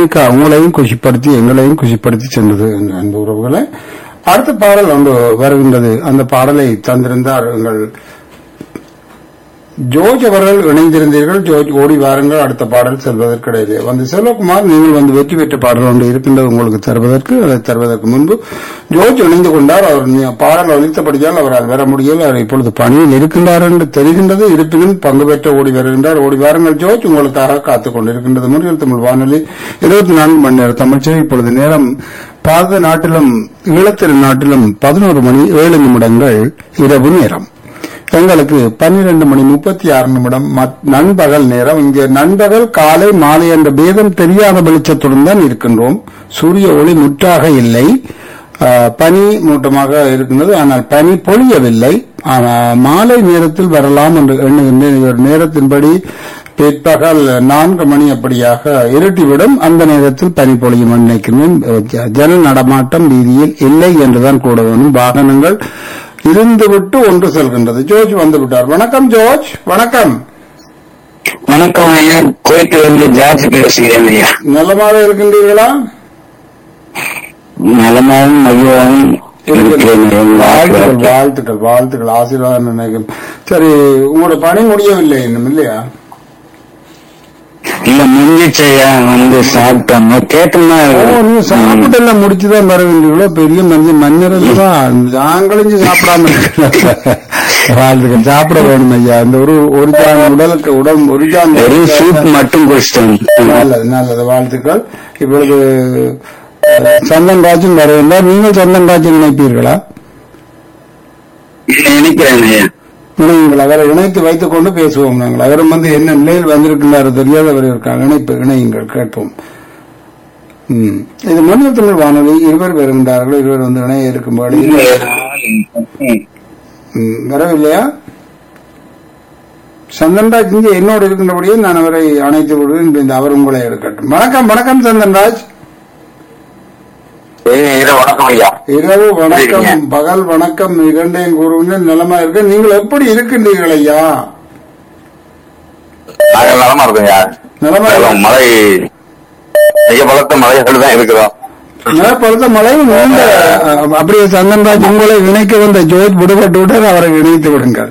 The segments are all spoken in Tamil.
மோனிகா உங்களையும் குஷிப்படுத்தி எங்களையும் குஷிப்படுத்தி சென்றது என்ற அன்பு உறவுகளை அடுத்த பாடல் ஒன்று வருகின்றது அந்த பாடலை தந்திருந்தார் எங்கள் ஜோர்ஜ் அவர்கள் இணைந்திருந்தீர்கள் ஜோர்ஜ் ஓடி வாருங்கள் அடுத்த பாடல் செல்வதற்கிடையிலே வந்து செல்வகுமார் நீங்கள் வந்து வெற்றி பெற்ற பாடல் ஒன்று இருக்கின்றது உங்களுக்கு தருவதற்கு அதை தருவதற்கு முன்பு ஜோர்ஜ் இணைந்து கொண்டார் அவர் நீ- பாடல் அளித்தபடியால் அவரால் வர முடியல அவர் இப்பொழுது பணியில் இருக்கின்றார் என்று தெரிகின்றது இருப்பினும் பங்கு பெற்று ஓடி வருகின்றார் ஓடி வாருங்கள் ஜோர்ஜ் உங்களுக்காக காத்துக் கொண்டிருக்கின்றது முறையில் தமிழ் வானொலி இருபத்தி நான்கு மணி நேர தமிழ்ச்சி இப்பொழுது நேரம் பாரத நாட்டிலும் ஈழத்திரு நாட்டிலும் பதினோரு மணி ஏழு நிமிடங்கள் இரவு நேரம் எங்களுக்கு பன்னிரண்டு மணி முப்பத்தி ஆறு நிமிடம் மத்- நண்பகல் நேரம் இங்கே நண்பகல் காலை மாலை என்ற பேதம் தெரியாத வெளிச்சத்துடன் தான் இருக்கின்றோம் சூரிய ஒளி முற்றாக இல்லை ஆ, பனி மூட்டமாக இருக்கின்றது ஆனால் பனி பொழியவில்லை ஆனால் மாலை நேரத்தில் வரலாம் என்று எண்ணுகின்றேன் இது ஒரு நேரத்தின்படி பிற்பகல் நான்கு மணி அப்படியாக இருட்டிவிடும் அந்த நேரத்தில் பனி பொழியும் என்று நினைக்கிறேன் ஜ- ஜன நடமாட்டம் வீதியில் இல்லை என்றுதான் கூட வேணும் வாகனங்கள் இருந்துவிட்டு ஒன்று செல்கின்றது ஜோர்ஜ் வந்து விட்டார் வணக்கம் ஜோர்ஜ் வணக்கம் வணக்கம் ஐயா கோயத்தில் இருந்து ஜார்ஜ் பேசுகிறேன் ஐயா நலமாக இருக்கின்றீர்களா நலமாவும் மகிழ்வாகவும் இருக்கிறேன் ஐயா. வாழ்த்துக்கள் வாழ்த்துக்கள் வாழ்த்துக்கள் ஆசீர்வாதம் நினைக்கும் சரி உங்களோட பணி முடியவில்லை இன்னும் இல்லையா இல்ல முடிஞ்சிச்சு ஐயா வந்து சாப்பிட்டோம் கேட்டோம்னா ஓ நீங்க சாப்பிட்டு எல்லாம் முடிச்சுதான் வர வேண்டியவளோ பெரிய மனுஷன் மன்னர் தான் நாங்களும் சாப்பிடாம இருக்கோம். வாழ்த்துக்கள் சாப்பிட வேணும் ஐயா இந்த ஒரு ஒரு ஜான் உடலுக்கு உடல் ஒரு ஜான் வெறும் சூப் மட்டும் குடிச்சிட்டோம் நல்லது நல்லது வாழ்த்துக்கள் இப்பொழுது அஹ், சந்தன் ராஜும் வர வேண்டாம் நீங்கள் சந்தன் ராஜன் நினைப்பீர்களா நினைக்கிறேன் ஐயா இணையுங்கள் அவரை இணைத்து வைத்துக் கொண்டு பேசுவோம் நாங்கள் அவரும் வந்து என்ன நிலையில் வந்திருக்கின்றார் தெரியாதவர் இருக்காங்க இணைப்பு இணையுங்கள் கேட்போம் ம். இது மனித தமிழ் வானொலி இருவர் வருகின்றார்கள் இருவர் வந்து இணைய இருக்கும்போது ம், வரவில்லையா சந்தன்ராஜ் இங்கே என்னோடு இருக்கின்றபடியே நான் அவரை அணைத்து விடுவேன் இந்த அவர் உங்களை எடுக்கட்டும் வணக்கம் வணக்கம் சந்தன்ராஜ் வணக்கம் ஐயா இரவு வணக்கம் சரிங்க. பகல் வணக்கம் இரண்டையும் கூறுவீர்கள் நலமா இருக்க நீங்கள் எப்படி இருக்கின்றீர்கள் ஐயா நாங்கள் நலமா இருக்கோம் ஐயா நலமா இருக்க- மழை மிக பலத்த மழைகள் தான் இருக்கிறோம் நிலப்பொழுத்த மழை நீண்ட அஹ், அப்படியே சந்தன்ராஜ் உங்களை இணைக்க வந்த ஜோத் விடுபட்டு விட்டார் அவரை இணைத்து விடுங்கள்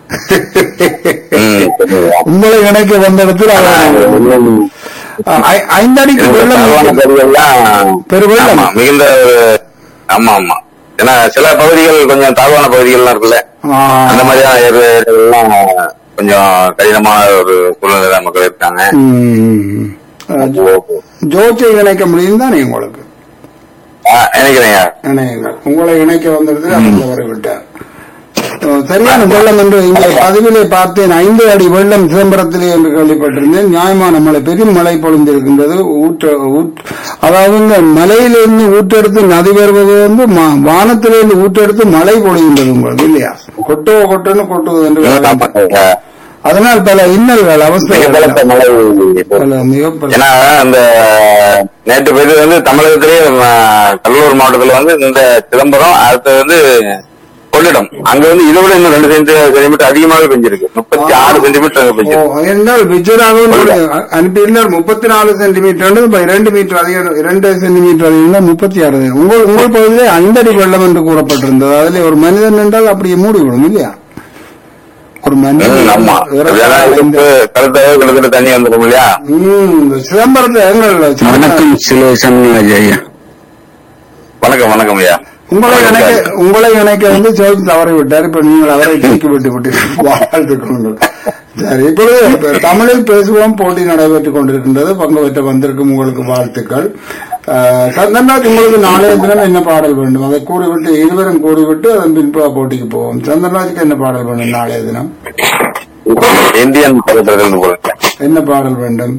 ம், சரிங்க. உங்களை இணைக்க வந்த இடத்தில் அவர் அஹ், ஐ- ஐந்தடிக்கு தாழ்வான வெள்ளம் பகுதிகள்லாம் பெருவெள்ளம். ஆமா, மிகுந்த ஒரு ஆமா ஆமா ஏன்னா சில பகுதிகள் கொஞ்சம் தாழ்வான பகுதிகள்லாம் இருக்குல்ல ஆ, அந்த மாதிரியான ஏரியாக்கள்லாம் கொஞ்சம் கடினமான ஒரு சூழ்நிலை மக்கள் இருக்காங்க ம். அஹ், ஜோத்தை இணைக்க முடியும் தானே உங்களுக்கு ஆ, நினைக்கிறேன் ஐயா. இணையுங்கள் உங்களை இணைக்க வந்திருந்து அவர் தவறி விட்டார் அஹ், சரியான வெள்ளம் என்று இங்கே பதிவிலே பார்த்தேன் ஐந்து அடி வெள்ளம் சிதம்பரத்திலே என்று கேள்விப்பட்டிருந்தேன் நியாயமான மழை பெரும் மழை பொழிந்திருக்கின்றது ஊற்ற ஊற்று- அதாவது இந்த மலையிலிருந்து ஊற்றெடுத்து நதி வருவது வந்து ம- வானத்திலிருந்து ஊற்றெடுத்து மழை பொழிகின்றது உங்களுக்கு இல்லையா கொட்டோ கொட்டோன்னு கொட்டுவது என்று ஆமா, ஐயா. அதனால் பல இன்னல்கள் அவஸ்தை மிக பலத்த மழை பல மிக பல ஏன்னா அந்த நேற்று பெய்தது வந்து தமிழகத்திலேயே நம்ம கடலூர் மாவட்டத்துல வந்து இந்த சிதம்பரம் அடுத்தது வந்து கொள்ளிடம் அங்க வந்து இதை விட இன்னும் ரெண்டு சென்டி சென்டிமீட்டர் அதிகமாக பெஞ்சிருக்கு முப்பத்தி ஆறு சென்டிமீட்டர் அங்க ஓ, பெஞ்சிருக்கு என்றால் விஜயராகவன் அனுப்பியிருந்தார் முப்பத்தி நாலு சென்டிமீட்டர் இப்ப இரண்டு மீட்டர் அதிகம் இரண்டு சென்டிமீட்டர் அதிகம் முப்பத்தி ஆறு உங்கள் உங்கள் பகுதியிலே அண்டடி வெள்ளம் என்று கூறப்பட்டிருந்தது அதிலே ஒரு மனிதன் என்றால் அப்படியே மூடிவிடும் இல்லையா ஒரு ம், மனிதன் ஆமா ஏன்னா இதுக்கு கருத்தாக கிட்டத்தட்ட தண்ணி வந்துடும் இல்லையா ம், இந்த சிதம்பரத்தை எங்கள் வணக்கம் சிலேசன் ஐயா வணக்கம் வணக்கம் ஐயா உங்களை இணைக்க உங்களை இணைக்க வந்து சேர்த்து தவறி விட்டார் இப்ப நீங்கள் அவரை தூக்கி விட்டு விட்டு வாழ்த்துக்கொள்ளுங்கள் சரி இப்பொழுது இப்ப தமிழில் பேசுவோம் போட்டி நடைபெற்றுக் கொண்டிருக்கின்றது பங்கு பெற்ற வந்திருக்கும் உங்களுக்கு வாழ்த்துக்கள் அஹ், சந்தன்ராஜ் உங்களுக்கு நாளைய தினம் என்ன பாடல் வேண்டும் அதை கூறிவிட்டு இருவரும் கூறிவிட்டு அதன் பின்பு போட்டிக்கு போவோம் சந்தன்ராஜுக்கு என்ன பாடல் வேண்டும் நாளைய தினம் இந்தியன் பக்கத்துல போறேன் என்ன பாடல் வேண்டும்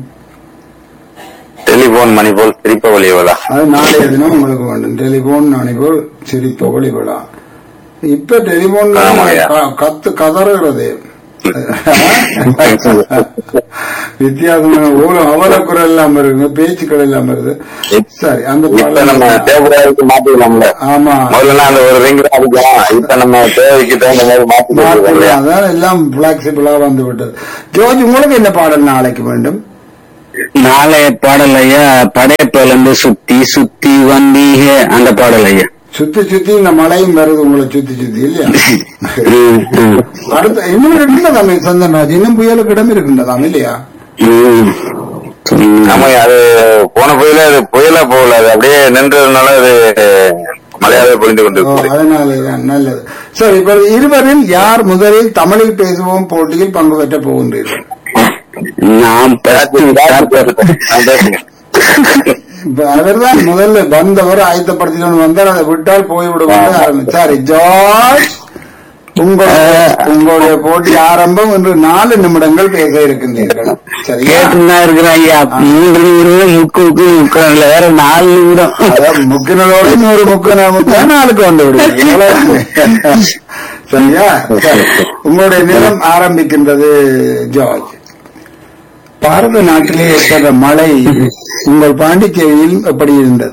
டெலிபோன் மணி போல் சிரிப்ப வழியவளா அது நாளைய தினம் உங்களுக்கு வேண்டும் டெலிபோன் அனுப்போல் சிரிப்பு ஒளி விழா இப்ப டெலிபோன் ஆமாய்யா. க- கத்து கதறுகிறது வித்தியாசமான ஊழல் அவல குரல் இல்லாம இருக்கு பேச்சுக்கள் இல்லாம இருக்கு சரி அந்த இப்ப நம்ம பாடல் தேவைக்கு மாத்திக்கலாம்ல ஆமா முதல்ல அந்த ஒரு ரிங் தான் அடிக்கலாம் இப்ப நம்ம தேவைக்கு தகுந்த மாதிரி மாத்திக்கலாம் இல்லையா அதான் எல்லாம் பிளாக்சிபிளா வந்து விட்டது ஜோர்ஜ் உங்களுக்கு என்ன பாடல் நாளைக்கு வேண்டும் நாளைய பாடல் ஐயா படையப்பல இருந்து சுத்தி சுத்தி வந்தீக அந்த பாடல் ஐயா சுத்தி சுத்தி இந்த மழையும் வருது உங்களை சுத்தி சுத்தி இல்லையா ம், ம். அடுத்த இன்னும் இருக்கின்றதாமே சந்தன்ராஜ் இன்னும் புயலுக்கு இடம் இருக்கின்றதாம் இல்லையா ம். ம். ஆமா அது போன புயல அது புயலா போகல அது அப்படியே நின்றதுனால அது மழையாவே பொழிந்து ஓ, கொண்டிருக்கிறது அதனாலதான் நல்லது சரி இப்ப இருவரில் யார் முதலில் தமிழில் பேசுவோம் போட்டியில் பங்கு பெற்ற போகின்றீர்கள் நான் first start நான் பேசுங்க இப்ப அவர்தான் முதல்ல வந்தவர் ஆயத்தப்படுத்திட்டு வந்தார் அதை விட்டால் போய்விடுவாங்க ஆரம்பிச்சாரு ஜார்ஜ் உங்களுடைய உங்களுடைய போட்டி ஆரம்பம் என்று நாலு நிமிடங்கள் பேச இருக்கின்றீர்கள் சரியா கேட்டுதான் இருக்கிறேன் ஐயா மூன்று நிமிடம் முக்கு முக்கு முக்கிறேன் வேற நாலு நிமிடம் அதான் முக்கினதோட நூறு முக்கின முக்கிய நாளுக்கு வந்து விடுவீங்க சரியா சரி. உங்களுடைய நிலம் ஆரம்பிக்கின்றது ஜார்ஜ் பாரத நாட்டிலே ஏற்பட்ட மழை உங்கள் பாண்டிச்சேரியில் எப்படி இருந்தது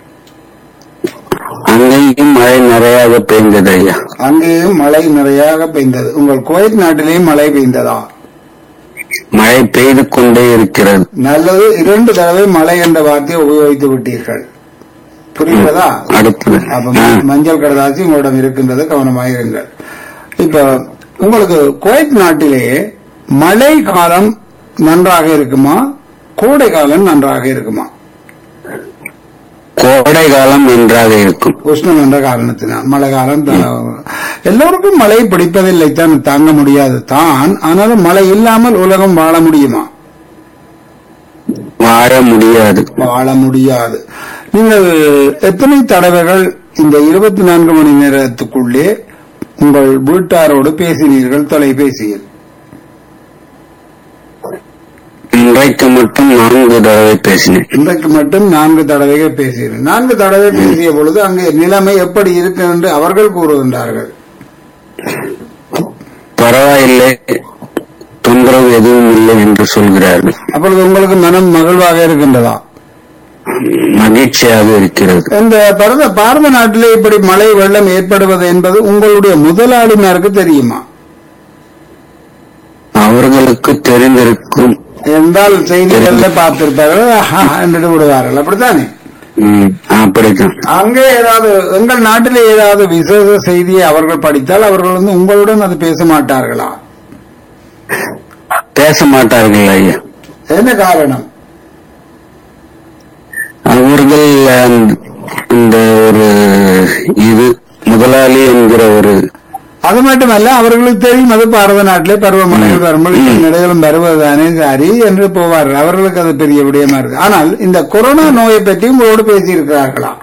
அங்கேயும் மழை நிறையாக பெய்ந்தது ஐயா அங்கேயும் மழை நிறையாக பெய்ந்தது உங்கள் குவைத் நாட்டிலேயும் மழை பெய்ந்ததா மழை பெய்து கொண்டே இருக்கிறது நல்லது இரண்டு தடவை மழை என்ற வார்த்தையை உபயோகித்து விட்டீர்கள் புரிகிறதா அடுத்தது அப்ப ஆ. ம- மஞ்சள் கடதாசி உங்களிடம் இருக்கின்றது கவனமாக இருங்கள் இப்ப உங்களுக்கு குவைத் நாட்டிலே மழை காலம் நன்றாக இருக்குமா கோடை காலம் நன்றாக இருக்குமா கோடை காலம் நன்றாக இருக்கும் உஷ்ணம் என்ற காரணத்தினால் மழை காலம் த- எல்லோருக்கும் மழை பிடிப்பதில்லை தான் தாங்க முடியாது தான் ஆனாலும் மழை இல்லாமல் உலகம் வாழ முடியுமா வாழ முடியாது வாழ முடியாது நீங்கள் எத்தனை தடவைகள் இந்த இருபத்தி நான்கு மணி நேரத்துக்குள்ளே உங்கள் வீட்டாரோடு பேசினீர்கள் தொலைபேசியில் இன்றைக்கு மட்டும் நான்கு தடவை பேசினேன் இன்றைக்கு மட்டும் நான்கு தடவைகள் பேசினேன் நான்கு தடவை பேசிய பொழுது அங்கே நிலைமை எப்படி இருக்கு என்று அவர்கள் கூறுகின்றார்கள் பரவாயில்லை தொந்தரவு எதுவும் இல்லை என்று சொல்கிறார்கள் அப்பொழுது உங்களுக்கு மனம் மகிழ்வாக இருக்கின்றதா மகிழ்ச்சியாக இருக்கிறது இந்த பாரத பாரத நாட்டிலே இப்படி மழை வெள்ளம் ஏற்படுவது என்பது உங்களுடைய முதலாளிமாருக்கு தெரியுமா அவர்களுக்கு தெரிந்திருக்கும் என்றால் செய்திகள்ல பார்த்திருப்பார்கள் ஆஹா, என்று விடுவார்கள் அப்படித்தானே ம், அப்படித்தான் அங்கே ஏதாவது எங்கள் நாட்டிலே ஏதாவது விசேஷ செய்தியை அவர்கள் படித்தால் அவர்கள் வந்து உங்களுடன் அது பேச மாட்டார்களா பேச மாட்டார்கள் ஐயா என்ன காரணம் அவர்கள் அந்த- இந்த ஒரு இது முதலாளி என்கிற ஒரு அது மட்டுமல்ல அவர்களுக்கு தெரியும் அது பாரத நாட்டிலே பருவமழைகள் வரும்போது இடையிலும் வருவதுதானே சரி என்று போவார்கள் அவர்களுக்கு அது பெரிய விடயமா இருக்கு ஆனால் இந்த கொரோனா நோயை பற்றி உங்களோடு பேசியிருக்கிறார்களா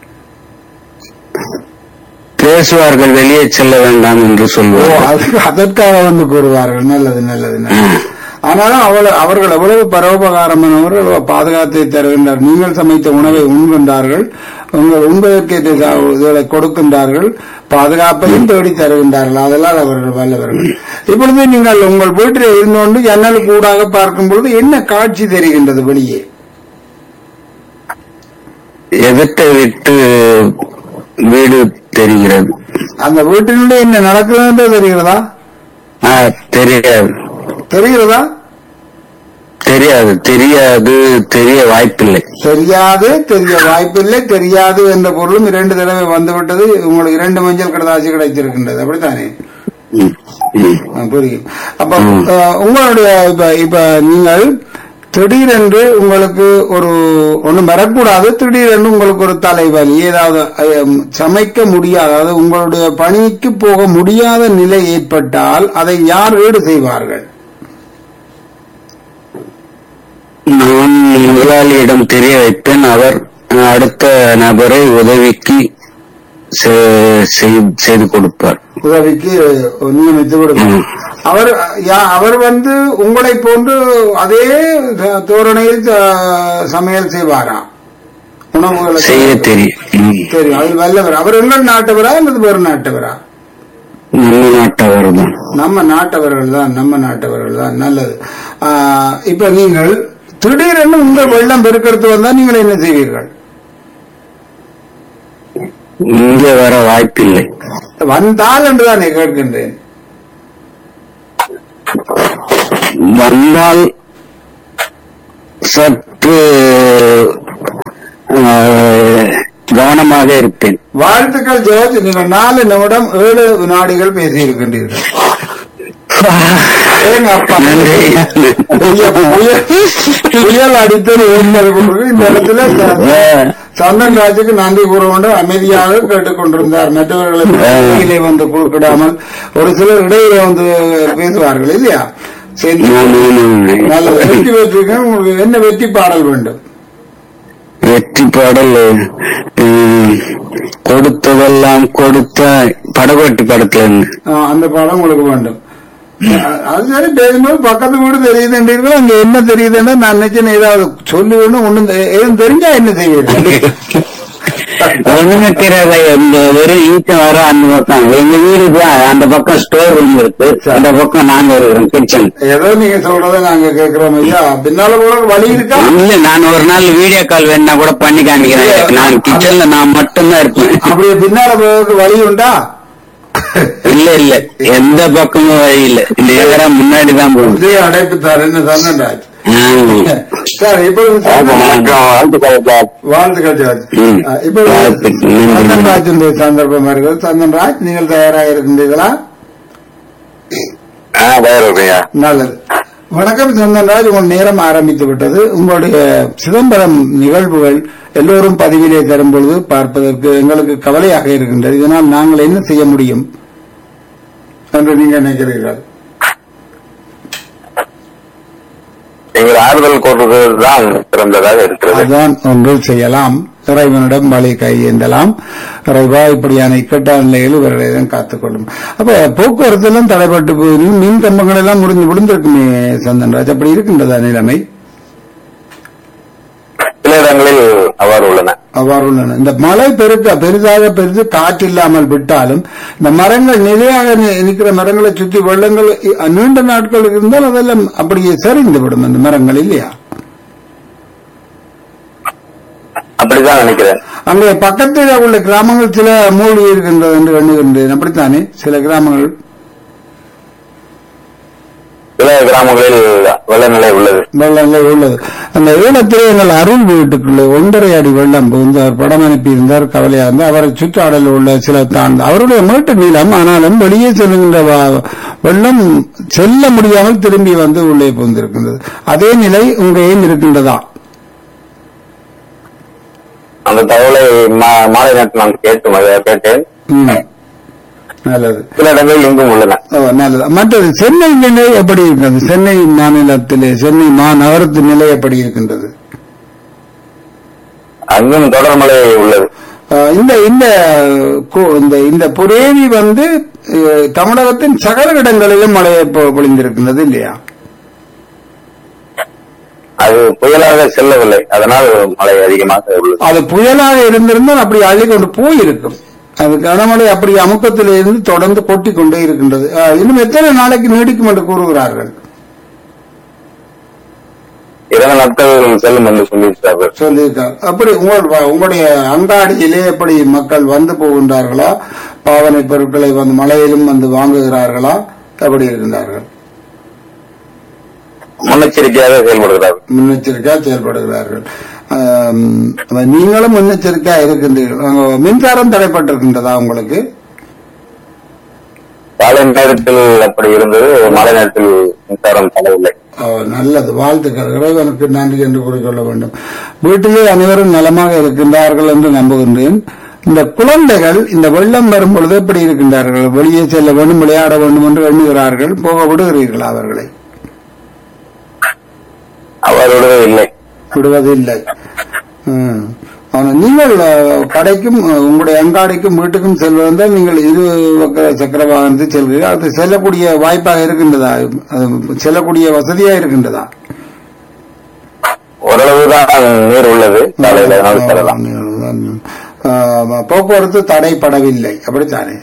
பேசுவார்கள் வெளியே செல்ல வேண்டாம் என்று ஓ சொல்வார்கள் அதுக்கு அதற்காக வந்து கூறுவார்கள் நல்லது நல்லது நல்லது ஆனாலும் அவள் அவர்கள் எவ்வளவு பரோபகாரமானவர்கள் பாதுகாத்தை தருகின்றார் நீங்கள் சமைத்த உணவை உண்கின்றார்கள் உங்கள் உண்பதற்கேற்ற சா- இதுகளை கொடுக்கின்றார்கள் பாதுகாப்பையும் தேடி தருகின்றார்கள் அதெல்லாம் அவர்கள் வல்லவர்கள் இப்பொழுது நீங்கள் உங்கள் வீட்டில் இருந்து கொண்டு ஜன்னல் கூடாக பார்க்கும் பொழுது என்ன காட்சி தெரிகின்றது வெளியே எதிர்த்தை விட்டு வீடு தெரிகிறது அந்த வீட்டினுடைய என்ன நடக்குதுன்றது தெரிகிறதா ஆ, தெரியாது தெரிகிறதா தெரியாது தெரியாது தெரிய வாய்ப்பில்லை தெரியாது தெரிய வாய்ப்பில்லை தெரியாது என்ற பொருளும் இரண்டு தடவை வந்துவிட்டது உங்களுக்கு இரண்டு மஞ்சள் கடதாசி கிடைத்திருக்கின்றது அப்படித்தானே ம், ம். ஆ, புரியும் அப்ப ம். அஹ், உங்களுடைய இப்ப இப்ப நீங்கள் திடீரென்று உங்களுக்கு ஒரு ஒண்ணும் வரக்கூடாது திடீரென்று உங்களுக்கு ஒரு தலைவலி ஏதாவது அஹ், சமைக்க முடியாத அதாவது உங்களுடைய பணிக்கு போக முடியாத நிலை ஏற்பட்டால் அதை யார் ஈடு செய்வார்கள் நான் முதலாளியிடம் தெரிய வைப்பேன் அவர் அடுத்த நபரை உதவிக்கு செ- செய்- செய்து கொடுப்பார் உதவிக்கு நியமித்து கொடுக்கும் ம். அவர் யா- அவர் வந்து உங்களை போன்று அதே த- தோரணையில் த- சமையல் செய்வாரா உணவுகளை செய்ய தெரியும் ம். தெரியும் அதில் வல்லவர் அவர் எங்கள் நாட்டவரா அல்லது வேறு நாட்டவரா நம்ம நாட்டவர் தான் நம்ம நாட்டவர்கள் தான் நம்ம நாட்டவர்கள் தான் நல்லது ஆ, இப்ப நீங்கள் திடீரென்று உங்கள் வெள்ளம் பெருக்கெடுத்து வந்தா நீங்கள் என்ன செய்வீர்கள் இங்கே வர வாய்ப்பில்லை வந்தால் என்று தான் கேட்கின்றேன் வந்தால் சற்று அஹ், கவனமாக இருப்பேன் வாழ்த்துக்கள் ஜோர்ஜ் நீங்கள் நாலு நிமிடம் ஏழு வினாடிகள் பேசியிருக்கின்றீர்கள் ஏங்க அப்பா நன்றி புயல் புயல் புயல் அடித்தது ஓடினது கொண்டு இந்த இடத்துல ச- சந்தன் ராஜுக்கு நன்றி கூற வேண்டும் அமைதியாக கேட்டுக்கொண்டிருந்தார் மற்றவர்களை இடையிலே வந்து குறுக்கிடாமல் ஒரு சிலர் இடையிலே வந்து பேசுவார்கள் இல்லையா சரி நல்லது வெற்றி பெற்றிருக்கேன் உங்களுக்கு என்ன வெற்றி பாடல் வேண்டும் வெற்றி பாடல் உம், கொடுத்ததெல்லாம் கொடுத்த படகோட்டி படத்துல இருந்து ஆ, அந்த பாடம் உங்களுக்கு வேண்டும் அ- அது சரி பேசும்போது பக்கத்து வீடு தெரியுதுன்றீர்கள் அங்க என்ன தெரியுதுன்னா நான் நினைச்சேன் ஏதாவது சொல்லுவேன்னு ஒண்ணும் தெ- எதுவும் தெரிஞ்சா என்ன செய்யுது ஒண்ணுமே தெரியாத இந்த வெறும் ஈச்சம் வர அந்த பக்கம் எங்க வீடு தான் அந்த பக்கம் ஸ்டோர் ரூம் இருக்கு அந்த பக்கம் நாங்க இருக்கிறோம் கிச்சன் ஏதோ நீங்க சொல்றதை நாங்க கேட்கிறோம் ஐயா பின்னால கூட வழி இருக்கா இல்ல நான் ஒரு நாள் வீடியோ கால் வேணா கூட பண்ணி காமிக்கிறேன் நான் கிச்சன்ல நான் மட்டும்தான் இருப்பேன் அப்படியே பின்னால போறதுக்கு வழி உண்டா இல்ல இல்ல எந்த பக்கமும் வழி இல்ல நேரா முன்னாடி தான் போகணும் இதே அடைப்பு தார் என்ன சந்தன்ராஜ் ஆமா. சார் இப்பொழுது சந்தன் வணக்கம் வாழ்த்துக்கள் சார் வாழ்த்துக்கள் ஜார்ஜ் ம். அ, இப்பொழுது வாழ்த்துக்கள். சந்தன்ராஜ் சந்தர்ப்பம் இருக்கிறது சந்தன்ராஜ் நீங்கள் தயாராக இருக்கின்றீர்களா ஆ தயார் இருக்கீங்க நல்லது வணக்கம் சந்தன்ராஜ் உங்கள் நேரம் ஆரம்பித்து விட்டது உங்களுடைய சிதம்பரம் நிகழ்வுகள் எல்லோரும் பதிவிலே தரும் பொழுது பார்ப்பதற்கு எங்களுக்கு கவலையாக இருக்கின்றது இதனால் நாங்கள் என்ன செய்ய முடியும் என்று நீங்கள் நினைக்கிறீர்கள் எங்கள் ஆறுதல் கூறுவது தான் சிறந்ததாக இருக்கிறது அதுதான் ஒன்று செய்யலாம் இறைவனிடம் வழி கையேந்தலாம் இறைவா இப்படியான இக்கட்டான நிலையில் இவர்களை தான் காத்துக்கொள்ளும் அப்ப போக்குவரத்து எல்லாம் தடைப்பட்டு போயிருக்கு மின் கம்பங்கள் எல்லாம் முடிஞ்சு விழுந்திருக்குமே சந்தன்ராஜ் அப்படி இருக்கின்றதா நிலைமை சில இடங்களில் அவ்வாறு உள்ளன அவ்வாறு உள்ளன இந்த மழை பெருக்க பெரிதாக பெருது காற்று இல்லாமல் விட்டாலும் இந்த மரங்கள் நிலையாக நி- நிற்கிற மரங்களை சுற்றி வெள்ளங்கள் இ- நீண்ட நாட்கள் இருந்தால் அதெல்லாம் அப்படியே சரிந்து விடும் அந்த மரங்கள் இல்லையா அப்படித்தான் நினைக்கிறேன் அங்கே பக்கத்தில் உள்ள கிராமங்கள் சில மூழ்கி இருக்கின்றது என்று எண்ணுகின்றேன் அப்படித்தானே சில கிராமங்கள் சில கிராமங்களில் வெள்ளநிலை உள்ளது வெள்ளங்கள் உள்ளது அந்த ஈழத்திலே எங்கள் அருள் வீட்டுக்குள்ளே ஒன்றரை அடி வெள்ளம் புகுந்து அவர் படம் அனுப்பி இருந்தார் கவலையா இருந்தார் அவரை சுற்றாடல் உள்ள சில தான் அவருடைய மீட்டு நீளம் ஆனாலும் வெளியே செல்கின்ற வ- வெள்ளம் செல்ல முடியாமல் திரும்பி வந்து உள்ளே புகுந்திருக்கின்றது அதே நிலை உங்களையும் இருக்கின்றதா அந்த தகவலை மா- மாலை நேரத்தில் நான் கேட்டு ம- கேட்டேன் ம். நல்லது சில இடங்களில் இங்கும் உள்ளன ஓ, நல்லது மற்றது சென்னை நிலை எப்படி இருக்கிறது சென்னை மாநிலத்திலே சென்னை மாநகரத்தின் நிலை எப்படி இருக்கின்றது அங்கும் தொடர் மழை உள்ளது அஹ் இந்த இந்த கு- இந்த இந்த புரேவி வந்து அஹ், தமிழகத்தின் சகல இடங்களிலும் மழை பொ- பொழிந்திருக்கின்றது இல்லையா அது புயலாக செல்லவில்லை அதனால் மழை அதிகமாக உள்ளது அது புயலாக இருந்திருந்தால் அப்படி அள்ளி கொண்டு போயிருக்கும் அது கனமழை அப்படி அமுக்கத்தில் இருந்து தொடர்ந்து கொட்டி கொண்டே இருக்கின்றது அஹ், இன்னும் எத்தனை நாளைக்கு நீடிக்கும் என்று கூறுகிறார்கள் இரண்டு நாட்கள் செல்லும் என்று சொல்லியிருக்கிறார்கள் சொல்லியிருக்காங்க அப்படி உங்கள் உங்களுடைய அங்காடியிலே எப்படி மக்கள் வந்து போகின்றார்களா பாவனை பொருட்களை வந்து மழையிலும் வந்து வாங்குகிறார்களா எப்படி இருக்கின்றார்கள் முன்னெச்சரிக்கையாக செயல்படுகிறார்கள் முன்னெச்சரிக்கையா செயல்படுகிறார்கள் ஆம், நீங்களும் முன்னெச்சரிக்கையா இருக்கின்றீர்கள் அங்க மின்சாரம் தடைப்பட்டிருக்கின்றதா உங்களுக்கு காலை நேரத்தில் அப்படி இருந்தது மழை நேரத்தில் மின்சாரம் தரவில்லை ஓ, நல்லது வாழ்த்துக்கள் இறைவனுக்கு நன்றி என்று கூறிக்கொள்ள வேண்டும் வீட்டிலே அனைவரும் நலமாக இருக்கின்றார்கள் என்று நம்புகின்றேன் இந்த குழந்தைகள் இந்த வெள்ளம் வரும் பொழுது எப்படி இருக்கின்றார்கள் வெளியே செல்ல வேண்டும் விளையாட வேண்டும் என்று எண்ணுகிறார்கள் போக விடுகிறீர்களா அவர்களை அவரோடவே இல்லை விடுவதில்லை ம். ஆனா நீங்கள் அஹ், கடைக்கும் அஹ், உங்களுடைய அங்காடிக்கும் வீட்டுக்கும் செல்வதால் நீங்கள் இரு பக்க சக்கர வாகனத்தில் செல்கிறீர்கள் அது செல்லக்கூடிய வாய்ப்பாக இருக்கின்றதா அது செல்லக்கூடிய வசதியா இருக்கின்றதா ஓரளவுதான் நீர் உள்ளது காலையில் அதனால் செல்லலாம் ஆஹ், போக்குவரத்து தடைப்படவில்லை அப்படித்தானே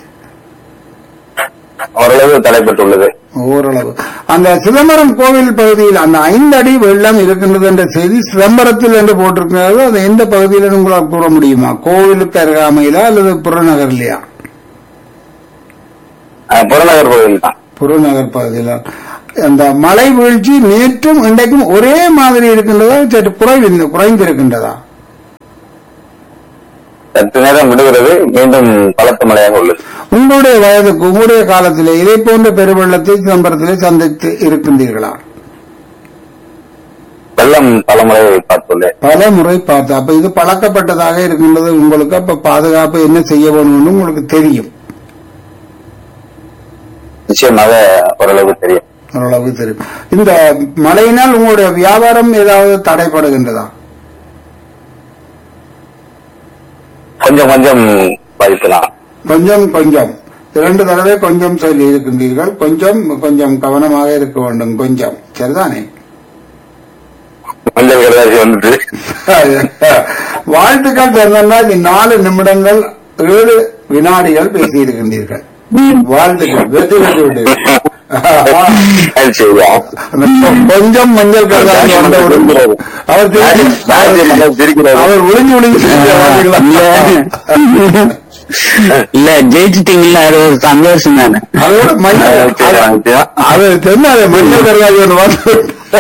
ஓரளவு தடைப்பட்டுள்ளது ஓரளவு அந்த சிதம்பரம் கோவில் பகுதியில் அந்த ஐந்து அடி வெள்ளம் இருக்கின்றது என்ற செய்தி சிதம்பரத்தில் என்று போட்டிருக்கிறது அது எந்த பகுதியில் உங்களால் கூற முடியுமா கோவிலுக்கு அருகாமையிலா அல்லது புறநகர்லையா அஹ், புறநகர் பகுதியில் தான் புறநகர் பகுதியில் அந்த மழை வீழ்ச்சி நேற்றும் இன்றைக்கும் ஒரே மாதிரி இருக்கின்றதா சற்று குறைவு குறைந்திருக்கின்றதா சற்று நேரம் விடுகிறது மீண்டும் பலத்த மழையாக உள்ளது உங்களுடைய வயதுக்கு உங்களுடைய காலத்திலே இதை போன்ற பெருவெள்ளத்தை சிதம்பரத்திலே சந்தித்து இருக்கின்றீர்களா வெள்ளம் பல முறை பார்த்துள்ளேன் பல முறை பார்த்து அப்ப இது பழக்கப்பட்டதாக இருக்கின்றது உங்களுக்கு அப்ப பாதுகாப்பு என்ன செய்ய வேணும்னு உங்களுக்கு தெரியும் நிச்சயமாக ஓரளவு தெரியும் ஓரளவு தெரியும் இந்த மழையினால் உங்களுடைய வியாபாரம் ஏதாவது தடைப்படுகின்றதா கொஞ்சம் கொஞ்சம் பாதிக்கலாம் கொஞ்சம் கொஞ்சம் இரண்டு தடவை கொஞ்சம் சொல்லி இருக்கின்றீர்கள் கொஞ்சம் கொஞ்சம் கவனமாக இருக்க வேண்டும் கொஞ்சம் சரிதானே மஞ்சள் கடலாசி வந்துட்டு வாழ்த்துக்கள் சொன்னா நாலு நிமிடங்கள் ஏழு வினாடிகள் பேசியிருக்கின்றீர்கள் வாழ்த்துக்கள் வெற்றி பெற்று விட்டீர்கள் செய்வோம் அந்த கொ- கொஞ்சம் மஞ்சள் கலந்தாங்க வந்தவுடன் அவர் திருப்பி- அவர் ஒளிஞ்சு ஒளிஞ்சு சிரிக்கிறார் பார்த்தீங்களா? இல்ல ஜெயிச்சிட்டீங்கல்ல அது ஒரு சந்தோஷம் தானே அதோட மஞ்சள் அது- அது தெரியாது மஞ்சள் கருதாஜி ஒன்று வந்து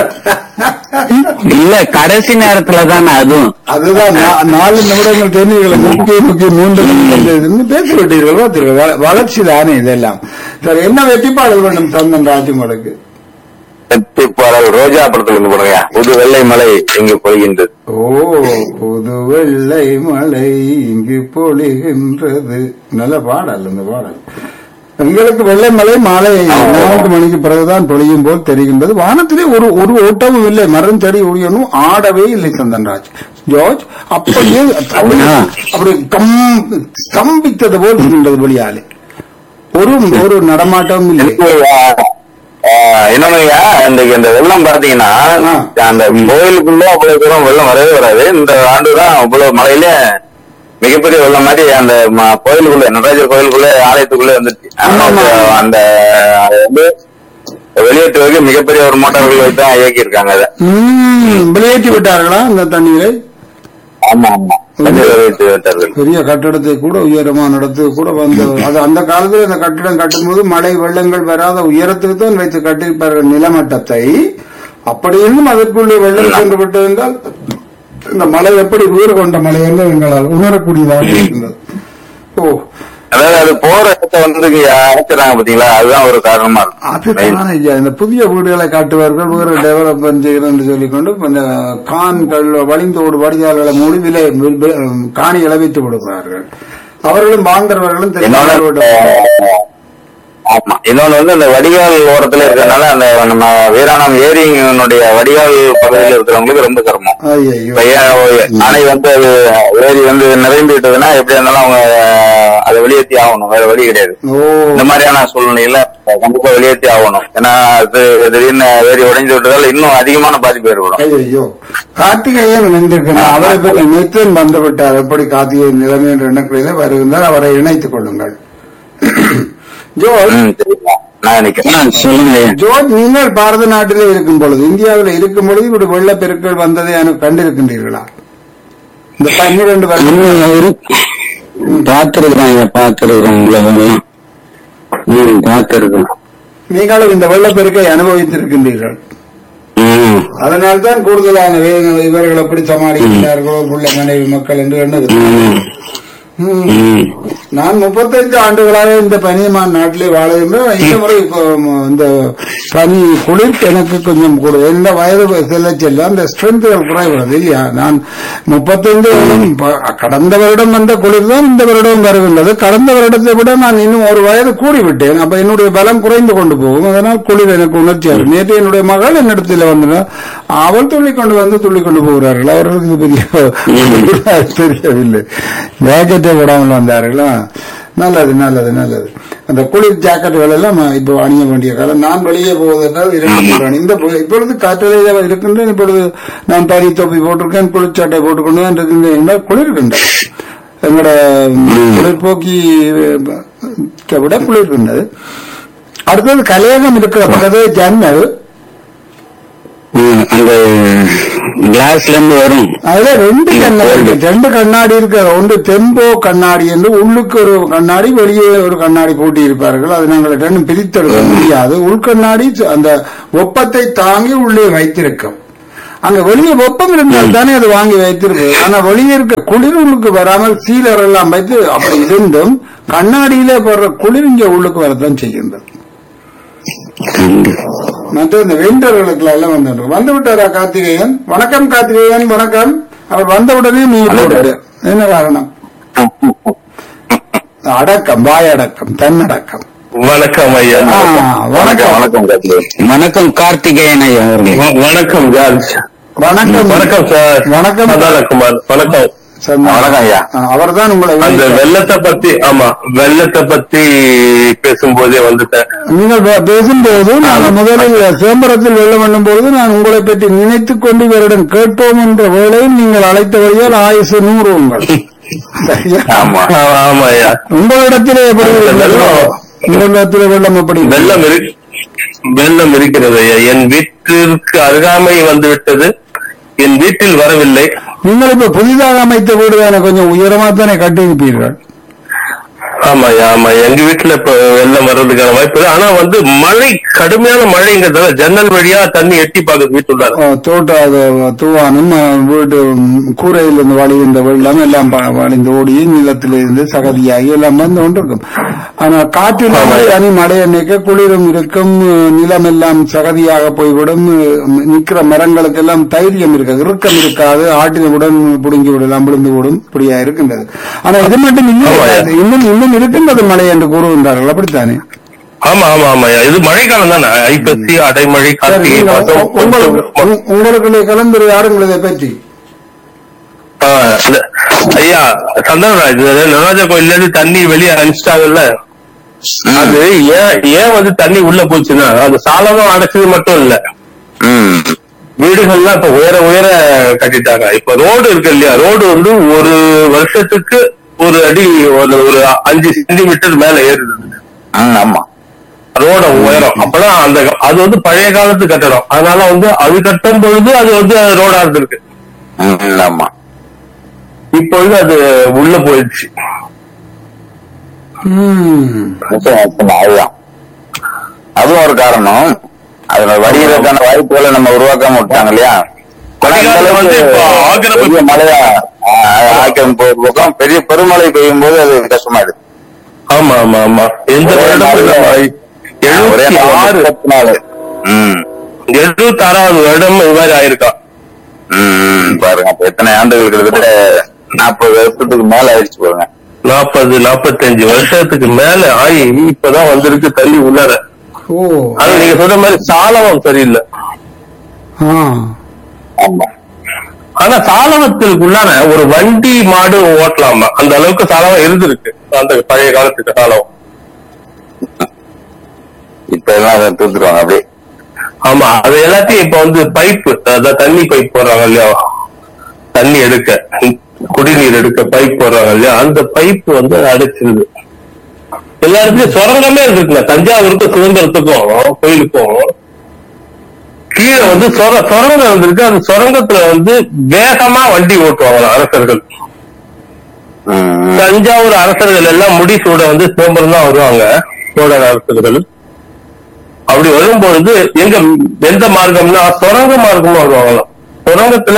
இல்ல கடைசி நேரத்துல தானே அதுவும் அதுதான் நா- நாலு நிமிடங்கள் தெரிஞ்சீர்கள் முக்கிய முக்கிய மூன்று நிமிடங்கள் இருந்து பேசி விட்டீர்கள் பார்த்தீர்கள். வ- வளர்ச்சி தானே இதெல்லாம் சரி என்ன வெற்றிப்பாடல் வேண்டும் தந்தன் ராஜ் உங்களுக்கு பாடல் ரோஜா படத்துல இருந்து போடுங்க புது வெள்ளை மலை இங்கு பொழிகின்றது ஓ புது வெள்ளை மழை இங்கு பொழிகின்றது நல்ல பாடல் இந்த பாடல் எங்களுக்கு வெள்ளை மலை மாலை நான்கு மணிக்கு பிறகுதான் பொழியும் போல் தெரிகின்றது வானத்திலே ஒரு ஒரு ஓட்டமும் இல்லை மரம் செடி ஒழியணும் ஆடவே இல்லை சந்தன்ராஜ் ஜார்ஜ் அப்படியே அப்படியே அப்படி கம் ஸ்தம்பித்தது போல் இருக்கின்றது வெளியாலே ஒரு ஒரு நடமாட்டமும் இல்லை என்னங்கய்யா இன்றைக்கு இந்த வெள்ளம் பாத்தீங்கன்னா ஆ. அந்த கோயிலுக்குள்ள அவ்வளவு தூரம் வெள்ளம் வரவே வராது இந்த ஆண்டுதான் அவ்வளவு மழையில மிகப்பெரிய வெள்ளம் மாதிரி அந்த ம- கோயிலுக்குள்ள நடராஜர் கோயிலுக்குள்ள ஆலயத்துக்குள்ள வந்துச்சு ஆமா, ஆமா. அந்த அதை வந்து வெளியேற்றுவதற்கு மிகப்பெரிய ஒரு மோட்டார்கள் வைத்து தான் இயக்கி இருக்காங்க அதை ம், வெளியேற்றி விட்டார்களா இந்த தண்ணீரை ஆமா ஆமா தண்ணீர் வெளியேற்றி விட்டார்கள் பெரிய கட்டடத்தை கூட உயரமான இடத்துக்கு கூட வந்து அது அந்த காலத்தில் அந்த கட்டிடம் கட்டும்போது மழை வெள்ளங்கள் வராத உயரத்துக்கு தான் வைத்து கட்டியிருப்பார்கள் நிலமட்டத்தை அப்படி இருந்தும் அதற்குள்ளே வெள்ளம் சென்று விட்டது என்றால் இந்த மலை எப்படி வீறு கொண்ட மலை என்று எங்களால் உணரக்கூடியதாக இருக்கின்றது ஓ அதாவது அது போற இடத்த வந்து இங்க அடைச்சிடறாங்க பாத்தீங்களா அதுதான் ஒரு காரணமா இருக்கும் அதுதான் ஐயா இந்த புதிய வீடுகளை காட்டுவார்கள் வேறு டெவலப்மெண்ட் செய்கிறோம் என்று சொல்லிக்கொண்டு இந்த கான்கள் வழிந்தோடு வடிகால்களை மூடி விலை வி- வி- காணிகளை வைத்து கொடுக்கிறார்கள் அவர்களும் வாங்குறவர்களும் இன்னொன்னு தெரியாத ஆமா இன்னொன்னு வந்து இந்த வடிகால் ஓரத்துல இருக்கறனால அந்த நம்ம வீராணம் ஏரியினுடைய வடிகால் பகுதியில் இருக்கிறவங்களுக்கு ரொம்ப சிரமம் ஐயோ இப்ப ஏன் அணை வந்து அது ஏரி வந்து நிறைந்து விட்டதுன்னா எப்படி இருந்தாலும் அவங்க அதை வெளியேற்றி ஆகணும் வேற வழி கிடையாது ஓ இந்த மாதிரியான சூழ்நிலையில கண்டிப்பா வெளியேற்றி ஆகணும் ஏன்னா அது திடீர்னு ஏரி உடைஞ்சு விட்டதால இன்னும் அதிகமான பாதிப்பு ஏற்படும் ஐயோ கார்த்திகேயன் நின்றிருக்கிறார் அவரை பற்றி நித்தியன் வந்து விட்டார் எப்படி கார்த்திகேயன் நிலைமை என்ற எண்ணக்குறையில வருகின்றார் அவரை இணைத்துக் கொள்ளுங்கள் ஜோர்ஜ் ம், சரிங்களா நான் நினைக்கிறேன் ஆ, சொல்லுங்க ஐயா. ஜோர்ஜ் நீங்கள் பாரத நாட்டிலே இருக்கும் பொழுது இந்தியாவில் இருக்கும் பொழுது இப்படி வெள்ளப்பெருக்கள் வந்ததை எனக்கு கண்டிருக்கின்றீர்களா இந்த பன்னிரண்டு வருடம் இன்னும் இருக்கு பார்த்திருக்கிறோம் ஐயா பார்த்திருக்கிறோம் உங்களை ம் பார்த்திருக்கோம் நீங்களும் இந்த வெள்ளப்பெருக்கை அனுபவித்திருக்கின்றீர்கள் ம் அதனால்தான் கூடுதலான வேதனை இவர்கள் எப்படி சமாளிக்கிறார்களோ உள்ள மனைவி மக்கள் என்று எண்ணுகிறேன் ம் ம். ம் நான் முப்பத்தைந்து ஆண்டுகளாக இந்த பனியமான் நாட்டிலே வாழ்கின்றேன் இந்த முறை இப்போ, ம், இந்த பனி குளிர் எனக்கு கொஞ்சம் கூட எந்த வயது செல்ல செல்ல அந்த ஸ்ட்ரென்த்துகள் குறைகிறது இல்லையா நான் முப்பத்தைந்து வருடம் ப- கடந்த வருடம் வந்த குளிர் தான் இந்த வருடம் வருகின்றது கடந்த வருடத்தை விட நான் இன்னும் ஒரு வயது கூடிவிட்டேன் அப்ப என்னுடைய பலம் குறைந்து கொண்டு போகும் அதனால் குளிர் எனக்கு உணர்ச்சியாக நேற்று என்னுடைய மகள் என்னிடத்தில் வந்தனர் அவள் துள்ளி கொண்டு வந்து துள்ளி கொண்டு போகிறார்கள் அவர்களுக்கு இது பெரிய தெரியவில்லை ஜாக்கெட்டே போடாமல் வந்தார்களா நல்லது நல்லது நல்லது அந்த குளிர் ஜாக்கெட்டுகள் எல்லாம் இப்போ அணிய வேண்டிய காலம் நான் வெளியே போவதென்றால் இரண்டு மூன்று அணி இந்த பொ- இப்பொழுது காற்றிலே இருக்கின்றேன் இப்பொழுது நான் பனி தொப்பி போட்டிருக்கேன் குளிர்ச்சட்டை போட்டுக்கொண்டு தான் இருக்கின்றேன் என்றால் குளிர்கின்றது எங்களோட குளிர்போக்கி அஹ், விட குளிர்கின்றது அடுத்தது கலையகம் இருக்கிற பக்கத்து ஜன்னல் ம், அந்த கிளாஸ்ல இருந்து வரும் அதுல ரெண்டு கண்ணாடி இருக்கு ரெண்டு கண்ணாடி இருக்கு ஒன்று தெம்போ கண்ணாடி என்று உள்ளுக்கு ஒரு கண்ணாடி வெளியே ஒரு கண்ணாடி பூட்டி இருப்பார்கள் அது நாங்கள் ரெண்டும் பிரித்தெடுக்க முடியாது உள்கண்ணாடி அந்த வெப்பத்தை தாங்கி உள்ளே வைத்திருக்கும் அங்க வெளியே வெப்பம் இருந்தால் தானே அது வாங்கி வைத்திருக்கு ஆனா வெளியே இருக்க குளிர் உள்ளுக்கு வராமல் சீலர் எல்லாம் வைத்து அப்படி இருந்தும் கண்ணாடியிலே போடுற குளிர் இங்க உள்ளுக்கு வரத்தான் செய்கின்றது மற்ற இந்த வெண்டர்களுக்கு எல்லாம் வந்து வந்து விட்டாரா கார்த்திகேயன் வணக்கம் கார்த்திகேயன் வணக்கம் அவர் வந்த உடனே நீ போட்டுடு. என்ன காரணம் அடக்கம் வாய் அடக்கம் தன்னடக்கம் வணக்கம் ஐயா ஆ, வணக்கம் வணக்கம் கார்த்திகேயன் வணக்கம் கார்த்திகேயன் ஐயா அவர்களே வ- வணக்கம் ஜார்ஜ் வணக்கம் வணக்கம் சார் வணக்கம். சதானகுமார் வணக்கம் சரி, வணக்கம் ஐயா. அவர் தான் உங்களை அந்த விழித்தார். வெள்ளத்தை பத்தி ஆமா வெள்ளத்தை பத்தி பேசும்போதே வந்துட்டேன் நீங்கள் பே- பேசும்போது நான் முதலில் சிதம்பரத்தில் வெள்ளம் பண்ணும் பொழுது நான் உங்களை பற்றி நினைத்துக் கொண்டு இவரிடம் கேட்போம் என்ற வேளையில் நீங்கள் அழைத்தபடியால் ஆயுசு நூறு உங்கள் சரியா? ஆமா ஆ, ஆமா ஐயா உங்களிடத்திலே எப்படி அந்த வெள்ளம். உங்களிடத்திலே வெள்ளம் எப்படி வெள்ளம் இரு வெள்ளம் இருக்கிறது ஐயா என் வீட்டிற்கு அருகாமை வந்து விட்டது என் வீட்டில் வரவில்லை நீங்கள் இப்ப புதிதாக அமைத்த வீடு தானே கொஞ்சம் உயரமா தானே கட்டியிருப்பீர்கள் ஆமா ஐயா ஆமா எங்க வீட்டுல இப்ப வெள்ளம் வர்றதுக்கான வாய்ப்பு இல்லை. ஆனா வந்து மழை கடுமையான மழைங்கிறதால ஜன்னல் வழியா தண்ணி எட்டி பாக்குது வீட்டுள்ளார அஹ், தோட்ட அது தூவானும் அஹ், வீடு ம், கூரையில் இருந்து வழிகின்ற வெள்ளம் எல்லாம் ப- வழிந்து ஓடி நிலத்தில் இருந்து சகதியாகி எல்லாம் வந்து கொண்டிருக்கும் ஆனா காற்றில் தனி மழை அன்னைக்கு குளிரும் இருக்கும் அஹ், நிலம் எல்லாம் சகதியாக போய்விடும் அஹ், நிக்கிற மரங்களுக்கு எல்லாம் தைரியம் இருக்காது இறுக்கம் இருக்காது ஆட்டினுடன் புடுங்கி விடலாம் விழுந்து விடும் இப்படியா இருக்கின்றது ஆனா இது மட்டும் இல்லை ஆமா. இன்னும் இன்னும் இருக்கின்றது மழை என்று கூறுகின்றார்கள் அப்படித்தானே ஆமா ஆமா ஆமா ஐயா. இது மழைக்காலம் தானே ஐப்பசி அடைமழை சரி, கார்த்திகை நீங்கள் மாசம் உங்களுக்கு உங்க- உங்களுக்கு கலந்துரையாடுங்கள் இதை பற்றி ஆ, இல்ல. ஐயா சந்தனராஜ் இது நடராஜா கோயில்ல இருந்து தண்ணி வெளியே அனுப்பிச்சிட்டாங்கல்ல அது ஏன் ஏன் வந்து தண்ணி உள்ள போச்சுன்னா அது சாலமும் அடைச்சது மட்டும் இல்ல ம் வீடுகள்லாம் இப்ப உயர உயர கட்டிட்டாங்க இப்ப ரோடு இருக்கு இல்லையா ரோடு வந்து ஒரு வருஷத்துக்கு ஒரு அடி ஒரு ஒரு அஞ்சு சென்டிமீட்டர் மேல ஏறுது ம், ஆமா ரோட உயரம் அப்பதான் அந்த அது வந்து பழைய காலத்து கட்டடம் அதனால வந்து அது கட்டும் பொழுது அது வந்து ரோடா இருந்திருக்கு ம், ஆமா இப்பொழுது அது உள்ள போயிடுச்சு ம். நிச்சயம், நிச்சயம், அதுதான் அதுவும் ஒரு காரணம் அதனோட வடிகிறதுக்கான வாய்ப்புகளை நம்ம உருவாக்காம விட்டாங்க இல்லையா ஆனா இந்த அதிகாரம் வந்து அளவுக்கு இப்போ ஆக்கிரமிப்பு- பெரிய மழையா ஆக்கிரமிப்பு ஒரு பக்கம் பெரிய பெருமழை பெய்யும் போது அது கஷ்டமாயிடுது ஆமா ஆமா ஆமா எந்த ஒரே வருடம் நாள்ல இல்ல, ஒரே எழுபத்தி நாள் ஆறு முப்பத்தி நாலு ம் எழுபத்தி ஆறாவது வருடம் இது மாதிரி ஆயிருக்கா ம், பாருங்க அப்ப எத்தனை ஆண்டுகள் கிட்டத்தட்ட நாற்பது வருஷத்துக்கு மேல ஆயிடுச்சு பாருங்க நாற்பது நாற்பத்தஞ்சு வருஷத்துக்கு மேல ஆகி இப்பதான் வந்திருக்கு தள்ளி உள்ளார ஓ அது நீங்க சொல்ற மாதிரி சாலவம் சரியில்லை ஆ ஆமா ஆனா சாலவத்திற்கு உள்ளார ஒரு வண்டி மாடு ஓட்டலாமா அந்த அளவுக்கு சாலவம் இருந்திருக்கு அந்த பழைய காலத்துக்கு சாலவம் இப்ப எல்லாம் அதை தூத்துருவாங்க அப்படியே ஆமா அது எல்லாத்தையும் இப்ப வந்து பைப்பு அதாவது தண்ணி பைப் போடுறாங்க இல்லையா தண்ணி எடுக்க குடிநீர் எடுக்க பைப் போடுறாங்க இல்லையா அந்த பைப் வந்து அடைச்சிருது எல்லா இடத்துலயும் சுரங்கமே இருக்குங்க தஞ்சாவூருக்கும் சுதந்திரத்துக்கும் கோயிலுக்கும் கீழே வந்து சொர சுரங்கம் இருந்திருக்கு அந்த சுரங்கத்துல வந்து வேகமா வண்டி ஓட்டுவாங்க அரசர்கள் ம், ம். தஞ்சாவூர் அரசர்கள் எல்லாம் முடிசூட வந்து சிதம்பரம் தான் வருவாங்க சோழர் அரசர்கள் அப்படி வரும்பொழுது எங்க எந்த மார்க்கம்னா சுரங்க மார்க்கமா வருவாங்களாம் சுரங்கத்துல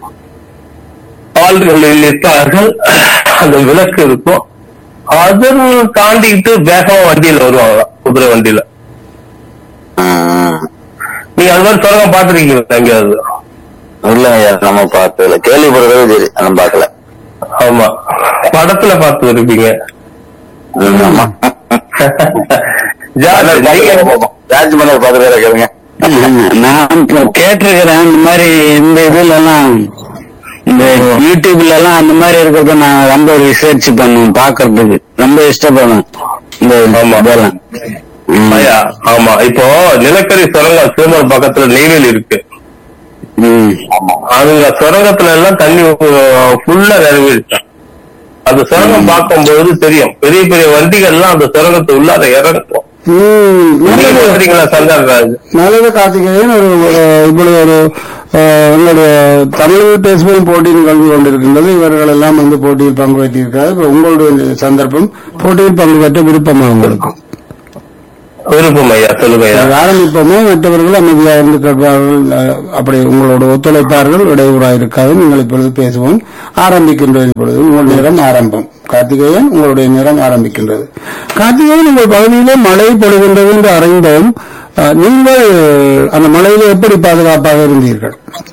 ஆள்கள் இருப்பார்கள் அந்த விளக்கு இருக்கும் அதன் தாண்டிட்டு வேகமா வண்டியில வருவாங்களாம் குதிரை வண்டியில ம், ம். நீங்க அது மாதிரி சுரங்கம் பாத்துருக்கீங்களா எங்கேயாவது இல்ல ஐயா நம்ம பார்த்ததுல கேள்விப்படுறதே சரி நம்ம பார்க்கல ஆமா படத்துல பார்த்து இருப்பீங்க ம், ஆமா ஜார்ஜ், நீங்க- ஜார்ஜ் மன்னர் பார்த்துட்டு கேளுங்க நான் இப்ப கேட்டிருக்கிறேன் இந்த மாதிரி இந்த இதுல எல்லாம் இந்த யூடியூப்ல எல்லாம் அந்த மாதிரி இருக்கிறத நான் ரொம்ப ரிசர்ச் பண்ணுவேன் பாக்குறதுக்கு ரொம்ப இஷ்டப்படுவேன் இந்த ஆமா. இதெல்லாம் ம். ஐயா, ஆமா இப்போ நிலக்கரி சுரங்கம் சிதம்பரம் பக்கத்துல நெய்வேலி இருக்கு ம். அதுங்க சுரங்கத்துல எல்லாம் தண்ணி ஃபுல்லா நிரம்பிடுச்சு அந்த சுரங்கம் பார்க்கும்போது தெரியும் பெரிய பெரிய வண்டிகள் எல்லாம் அந்த சுரங்கத்தை உள்ளார இறங்கும் ம், நீங்க நல்லது பாக்குறீங்களா சந்தானராஜ் நல்லது கார்த்திகேயன் ஒரு ஒரு இப்படி ஒரு அஹ், உங்களுடைய தமிழ் பேசுவோம் போட்டியில் கல்வி கொண்டிருக்கின்றது இவர்கள் எல்லாம் வந்து போட்டியில் பங்கு பெற்றிருக்கிறார் இப்ப உங்களுடைய சந்தர்ப்பம் போட்டியில் பங்கு பெற்ற விருப்பமா உங்களுக்கு விருப்பம் ஐயா சொல்லுங்க ஐயா ஆரம்பிப்போமே மற்றவர்கள் அமைதியாக இருந்து கேட்பார்கள் அஹ், அப்படி உங்களோட ஒத்துழைப்பார்கள் இடையூறாக இருக்காது நீங்கள் இப்பொழுது பேசுவோம் ஆரம்பிக்கின்றது இப்பொழுது உங்கள் நேரம் ஆரம்பம் கார்த்திகேயன் உங்களுடைய நேரம் ஆரம்பிக்கின்றது கார்த்திகேயன் உங்கள் பகுதியிலே மழை பொழிகின்றது என்று அறிந்தோம் அஹ், நீங்கள் அந்த மழையில எப்படி பாதுகாப்பாக இருந்தீர்கள்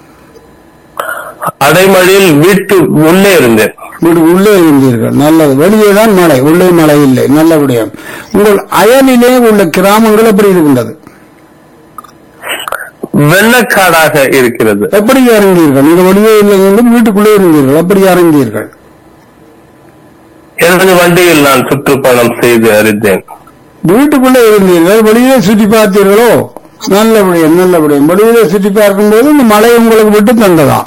அடைமழையில் வீட்டு உள்ளே இருந்தேன் வீடு உள்ளே இருந்தீர்கள் நல்லது வெளியே தான் மழை உள்ளே மழை இல்லை நல்ல விடயம் உங்கள் அயலிலே உள்ள கிராமங்கள் எப்படி இருக்கின்றது வெள்ளக்காடாக இருக்கிறது எப்படி அறிந்தீர்கள் நீங்க வெளியே இல்லை என்று வீட்டுக்குள்ளே இருந்தீர்கள் எப்படி அறிந்தீர்கள் எனது வண்டியில் நான் சுற்றுப்பயணம் செய்து அறிந்தேன் வீட்டுக்குள்ளே இருந்தீர்கள் வெளியே சுற்றி பார்த்தீர்களோ நல்ல விடயம் நல்ல விடயம் வெளியிலே சுற்றி பார்க்கும்போது இந்த மழை உங்களுக்கு விட்டு தந்ததா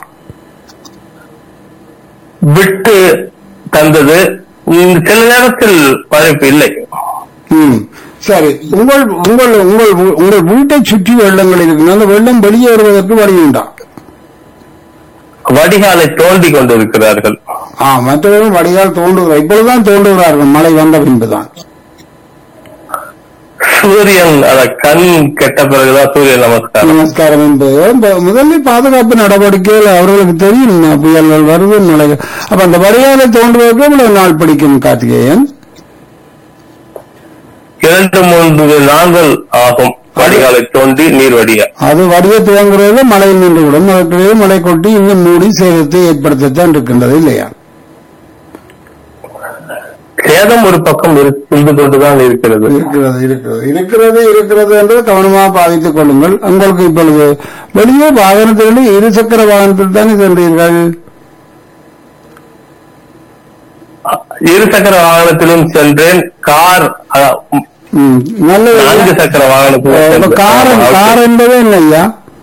விட்டு தந்தது உம், சில நேரத்தில் பழைப்பு இல்லை ம் சரி உங்கள் உங்கள் உங்கள் உங்கள் வீட்டை சுற்றி வெள்ளங்கள் இருக்கு அந்த வெள்ளம் வெளியே வருவதற்கு வழி உண்டா வடிகாலை தோண்டி கொண்டிருக்கிறார்கள் ஆ மற்றவர்கள் வடிகால் தோண்டுகிறார் இப்பொழுதுதான் தோண்டுகிறார்கள் மழை வந்த பின்புதான் சூரியன் அத கண் கெட்ட பிறகுதான் சூரிய நமஸ்காரம் நமஸ்காரம் என்பது இந்த முதலில் பாதுகாப்பு நடவடிக்கைகள் அவர்களுக்கு தெரியும் புயல்கள் வருது மழை அப்ப அந்த வடிகாலை தோண்டுவதற்கு இவ்வளவு நாள் பிடிக்கும் கார்த்திகேயன் இரண்டு மூன்று நாள்கள் ஆகும் வடிகாலை தோண்டி நீர் வடிய அது வடிய துவங்குறது மழையில் நின்றுவிடும் அதற்கிடையே மழை கொட்டி இன்னும் மூடி சேதத்தை ஏற்படுத்தத்தான் இருக்கின்றது இல்லையா சேதம் ஒரு பக்கம் இரு- இருந்து கொண்டுதான் இருக்கிறது இருக்கிறது இருக்கிறது இருக்கிறது இருக்கிறது என்று கவனமாக பாதித்துக் கொள்ளுங்கள் உங்களுக்கு இப்பொழுது வெளியே வாகனத்திலே இருசக்கர வாகனத்தில் தானே சென்றீர்கள் இரு சக்கர வாகனத்திலும் சென்றேன் கார் அஹ், ம், நல்ல நான்கு சக்கர வாகனத்திலும் இப்ப சென்றேன். கார் ஆமா, கார் என்பது என்ன ஐயா